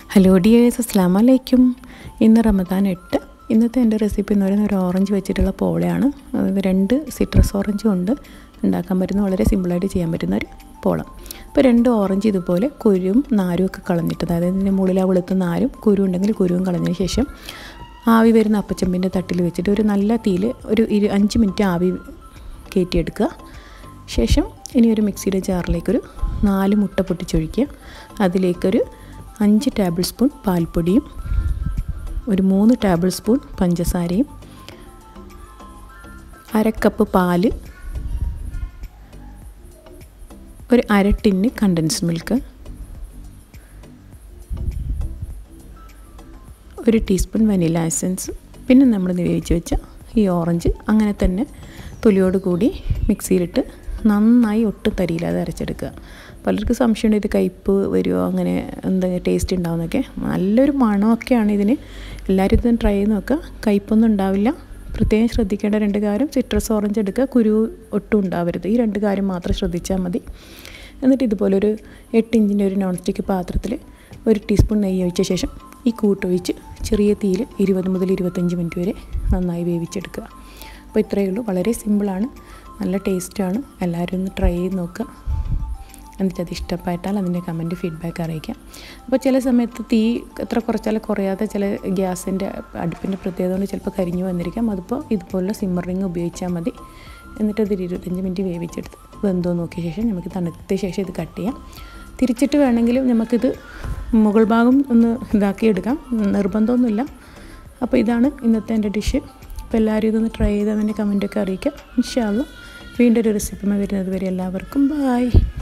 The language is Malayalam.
ഹലോ ഡിയേഴ്സ് അസ്ലാം വലൈക്കും ഇന്ന് റമദാൻ എട്ട് ഇന്നത്തെ എൻ്റെ റെസിപ്പി എന്ന് പറയുന്നത് ഒരു ഓറഞ്ച് വെച്ചിട്ടുള്ള പോളയാണ് അതായത് രണ്ട് സിട്രസ് ഓറഞ്ചും ഉണ്ട് ഉണ്ടാക്കാൻ പറ്റുന്ന വളരെ സിമ്പിളായിട്ട് ചെയ്യാൻ പറ്റുന്ന ഒരു പോളം അപ്പോൾ രണ്ട് ഓറഞ്ച് ഇതുപോലെ കുരുവും നാരും ഒക്കെ കളഞ്ഞിട്ട് അതായത് ഇതിൻ്റെ മുകളിൽ ആ വെളുത്ത നാരും കുരു ഉണ്ടെങ്കിൽ കുരുവും കളഞ്ഞതിന് ശേഷം ആവി വരുന്ന അപ്പച്ചമ്പിൻ്റെ തട്ടിൽ വെച്ചിട്ട് ഒരു നല്ല തീയിൽ ഒരു ഇരു അഞ്ച് മിനിറ്റ് ആവി കയറ്റിയെടുക്കുക ശേഷം ഇനി ഒരു മിക്സിയുടെ ജാറിലേക്കൊരു നാല് മുട്ട പൊട്ടിച്ചൊഴിക്കുക അതിലേക്കൊരു അഞ്ച് ടേബിൾ സ്പൂൺ പാൽപ്പൊടിയും ഒരു മൂന്ന് ടേബിൾ സ്പൂൺ പഞ്ചസാരയും അര കപ്പ് പാല് ഒരു അര ടിന്ന് കണ്ടൻസ്ഡ് മിൽക്ക് ഒരു ടീസ്പൂൺ വനില എസൻസ് പിന്നെ നമ്മൾ വേവിച്ച് വെച്ച ഈ ഓറഞ്ച് അങ്ങനെ തന്നെ തൊലിയോട് കൂടി മിക്സിയിലിട്ട് നന്നായി ഒട്ടും തരിയില്ലാതെ അരച്ചെടുക്കുക പലർക്കും സംശയമുണ്ട് ഇത് കയ്പ്പ് വരുമോ അങ്ങനെ എന്താ ടേസ്റ്റ് ഉണ്ടാവുമെന്നൊക്കെ നല്ലൊരു മണമൊക്കെയാണ് ഇതിന് എല്ലാവരും ഇതൊന്ന് ട്രൈ ചെയ്ത് നോക്കുക കയ്പ്പൊന്നും ഉണ്ടാവില്ല പ്രത്യേകം ശ്രദ്ധിക്കേണ്ട രണ്ട് കാര്യം സിട്രസ് ഓറഞ്ച് എടുക്കുക കുരു ഒട്ടും ഉണ്ടാവരുത് ഈ രണ്ട് കാര്യം മാത്രം ശ്രദ്ധിച്ചാൽ മതി എന്നിട്ട് ഇതുപോലെ ഒരു എട്ട് ഇഞ്ചിൻ്റെ ഒരു നോൺ സ്റ്റിക്ക് പാത്രത്തിൽ ഒരു ടീസ്പൂൺ നെയ്യ് ഒഴിച്ച ശേഷം ഈ കൂട്ടൊഴിച്ച് ചെറിയ തീയിൽ ഇരുപത് മുതൽ ഇരുപത്തഞ്ച് മിനിറ്റ് വരെ നന്നായി വേവിച്ചെടുക്കുക അപ്പോൾ ഇത്രയേ ഉള്ളൂ വളരെ സിമ്പിളാണ് നല്ല ടേസ്റ്റാണ് എല്ലാവരും ഒന്ന് ട്രൈ ചെയ്ത് നോക്കുക എന്നിട്ട് അത് ഇഷ്ടപ്പെട്ടാൽ അതിൻ്റെ കമൻറ്റ് ഫീഡ്ബാക്ക് അറിയിക്കാം അപ്പോൾ ചില സമയത്ത് തീ എത്ര കുറച്ചാലും കുറയാതെ ചില ഗ്യാസിൻ്റെ അടുപ്പിൻ്റെ പ്രത്യേകത കൊണ്ട് ചിലപ്പോൾ കരിഞ്ഞു വന്നിരിക്കാം അതിപ്പോൾ ഇതുപോലുള്ള സിമ്മർ റിങ് ഉപയോഗിച്ചാൽ മതി എന്നിട്ട് അത് ഇരുപത്തഞ്ച് മിനിറ്റ് വേവിച്ചെടുത്ത് വെന്തോ നോക്കിയ ശേഷം നമുക്ക് തണുത്ത ശേഷം ഇത് കട്ട് ചെയ്യാം തിരിച്ചിട്ട് വേണമെങ്കിലും നമുക്കിത് മുകൾ ഭാഗം ഒന്ന് ഇതാക്കി എടുക്കാം നിർബന്ധമൊന്നുമില്ല അപ്പോൾ ഇതാണ് ഇന്നത്തെ എൻ്റെ ഡിഷ് അപ്പോൾ എല്ലാവരും ഇതൊന്ന് ട്രൈ ചെയ്ത് അതിൻ്റെ കമൻറ്റൊക്കെ അറിയിക്കാം ഇൻഷാല്ല വീണ്ടും ഒരു റെസിപ്പിമ വരുന്നത് വരെ എല്ലാവർക്കും ബായ്